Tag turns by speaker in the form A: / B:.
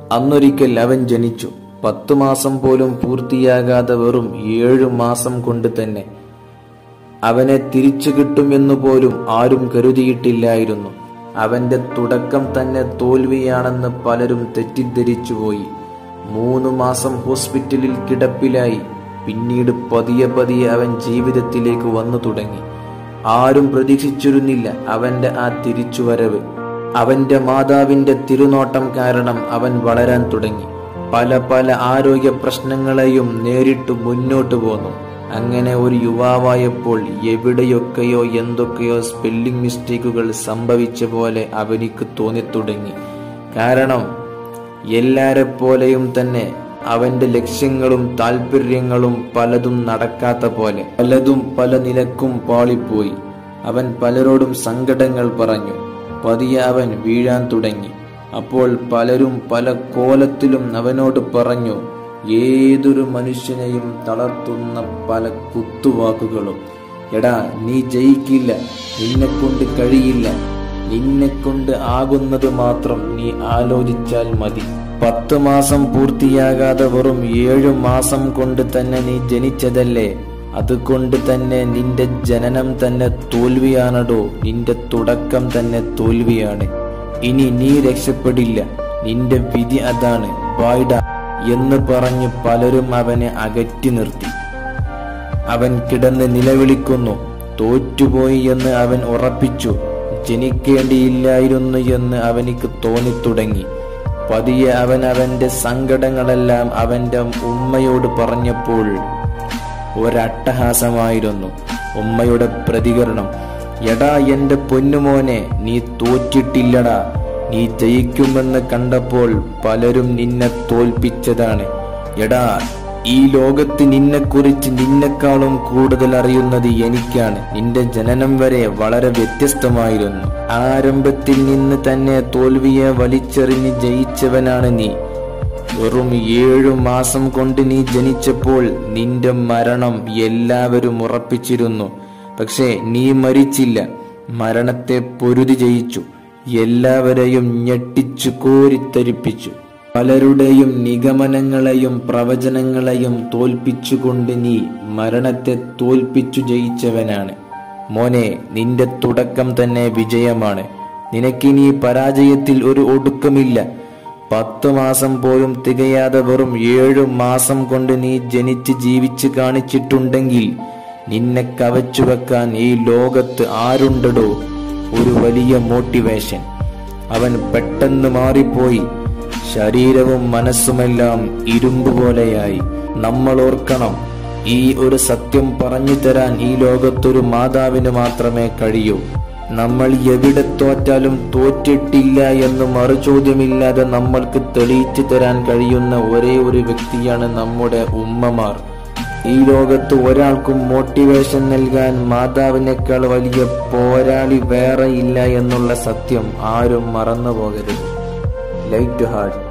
A: അന്നൊരിക്കൽ അവൻ ജനിച്ചു പത്തു മാസം പോലും പൂർത്തിയാകാതെ വെറും ഏഴു മാസം കൊണ്ട് തന്നെ അവനെ തിരിച്ചു കിട്ടുമെന്നു പോലും ആരും കരുതിയിട്ടില്ലായിരുന്നു അവന്റെ തുടക്കം തന്നെ തോൽവിയാണെന്ന് പലരും തെറ്റിദ്ധരിച്ചുപോയി മൂന്ന് മാസം ഹോസ്പിറ്റലിൽ കിടപ്പിലായി പിന്നീട് പതിയെ പതിയെ അവൻ ജീവിതത്തിലേക്ക് വന്നു തുടങ്ങി ആരും പ്രതീക്ഷിച്ചിരുന്നില്ല അവന്റെ ആ തിരിച്ചുവരവ് അവന്റെ മാതാവിന്റെ തിരുനോട്ടം കാരണം അവൻ വളരാൻ തുടങ്ങി പല പല ആരോഗ്യ പ്രശ്നങ്ങളെയും നേരിട്ട് മുന്നോട്ടു പോന്നു അങ്ങനെ ഒരു യുവാവായപ്പോൾ എവിടെയൊക്കെയോ എന്തൊക്കെയോ സ്പെല്ലിംഗ് മിസ്റ്റേക്കുകൾ സംഭവിച്ച പോലെ അവനിക്ക് തോന്നിത്തുടങ്ങി കാരണം എല്ലാരെ പോലെയും തന്നെ അവന്റെ ലക്ഷ്യങ്ങളും താല്പര്യങ്ങളും പലതും നടക്കാത്ത പോലെ പലതും പല നിലക്കും പാളിപ്പോയി അവൻ പലരോടും സങ്കടങ്ങൾ പറഞ്ഞു പതിയെ അവൻ വീഴാൻ തുടങ്ങി അപ്പോൾ പലരും പല കോലത്തിലും അവനോട് പറഞ്ഞു ഏതൊരു മനുഷ്യനെയും തളർത്തുന്ന പല കുത്തുവാക്കുകളും എടാ നീ ജയിക്കില്ല നിന്നെക്കൊണ്ട് കഴിയില്ല നിന്നെക്കൊണ്ട് ആകുന്നത് മാത്രം നീ ആലോചിച്ചാൽ മതി പത്ത് മാസം പൂർത്തിയാകാതെ വെറും ഏഴു മാസം കൊണ്ട് തന്നെ നീ ജനിച്ചതല്ലേ അതുകൊണ്ട് തന്നെ നിന്റെ ജനനം തന്നെ തോൽവിയാണടോ നിന്റെ തുടക്കം തന്നെ തോൽവിയാണ് ഇനി നീ രക്ഷപ്പെടില്ല നിന്റെ വിധി അതാണ് വായിട എന്ന് പറഞ്ഞ് പലരും അവനെ അകറ്റി നിർത്തി അവൻ കിടന്ന് നിലവിളിക്കുന്നു തോറ്റുപോയി എന്ന് അവൻ ഉറപ്പിച്ചു ജനിക്കേണ്ടിയില്ലായിരുന്നു എന്ന് അവനിക്ക് തോന്നിത്തുടങ്ങി പതിയെ അവൻ അവന്റെ സങ്കടങ്ങളെല്ലാം അവന്റെ ഉമ്മയോട് പറഞ്ഞപ്പോൾ ഒരട്ടഹാസമായിരുന്നു ഉമ്മയുടെ പ്രതികരണം എടാ എന്റെ പൊന്നുമോനെ നീ തോറ്റിട്ടില്ലടാ നീ ജയിക്കുമെന്ന് കണ്ടപ്പോൾ പലരും നിന്നെ തോൽപ്പിച്ചതാണ് എടാ ഈ ലോകത്ത് നിന്നെക്കുറിച്ച് നിന്നെക്കാളും കൂടുതൽ അറിയുന്നത് എനിക്കാണ് നിന്റെ ജനനം വരെ വളരെ വ്യത്യസ്തമായിരുന്നു ആരംഭത്തിൽ നിന്ന് തന്നെ തോൽവിയെ വലിച്ചെറിഞ്ഞ് ജയിച്ചവനാണ് നീ വെറും ഏഴു മാസം കൊണ്ട് നീ ജനിച്ചപ്പോൾ നിന്റെ മരണം എല്ലാവരും ഉറപ്പിച്ചിരുന്നു പക്ഷേ നീ മരിച്ചില്ല മരണത്തെ പൊരുതി ജയിച്ചു എല്ലാവരെയും ഞെട്ടിച്ചു കോരിത്തരിപ്പിച്ചു പലരുടെയും നിഗമനങ്ങളെയും പ്രവചനങ്ങളെയും തോൽപ്പിച്ചുകൊണ്ട് നീ മരണത്തെ തോൽപ്പിച്ചു ജയിച്ചവനാണ് മോനെ നിന്റെ തുടക്കം തന്നെ വിജയമാണ് നിനക്കിനി പരാജയത്തിൽ ഒരു ഒടുക്കമില്ല പത്ത് മാസം പോലും തികയാതെ വെറും ഏഴു മാസം കൊണ്ട് നീ ജനിച്ച് ജീവിച്ച് കാണിച്ചിട്ടുണ്ടെങ്കിൽ നിന്നെ കവച്ചു വെക്കാൻ ഈ ലോകത്ത് ആരുണ്ടടോ ഒരു വലിയ മോട്ടിവേഷൻ അവൻ പെട്ടെന്ന് മാറിപ്പോയി ശരീരവും മനസ്സുമെല്ലാം ഇരുമ്പ് പോലെയായി നമ്മൾ ഓർക്കണം ഈ ഒരു സത്യം പറഞ്ഞു തരാൻ ഈ ലോകത്തൊരു മാതാവിന് മാത്രമേ കഴിയൂ നമ്മൾ എവിടെ തോറ്റാലും തോറ്റിട്ടില്ല എന്ന് മറുചോദ്യമില്ലാതെ നമ്മൾക്ക് തെളിയിച്ചു തരാൻ കഴിയുന്ന ഒരേ ഒരു വ്യക്തിയാണ് നമ്മുടെ ഉമ്മമാർ ഈ ലോകത്ത് ഒരാൾക്കും മോട്ടിവേഷൻ നൽകാൻ മാതാവിനേക്കാൾ വലിയ പോരാളി വേറെ ഇല്ല എന്നുള്ള സത്യം ആരും മറന്നു പോകരുത് ലൈറ്റ് ഹാർട്ട്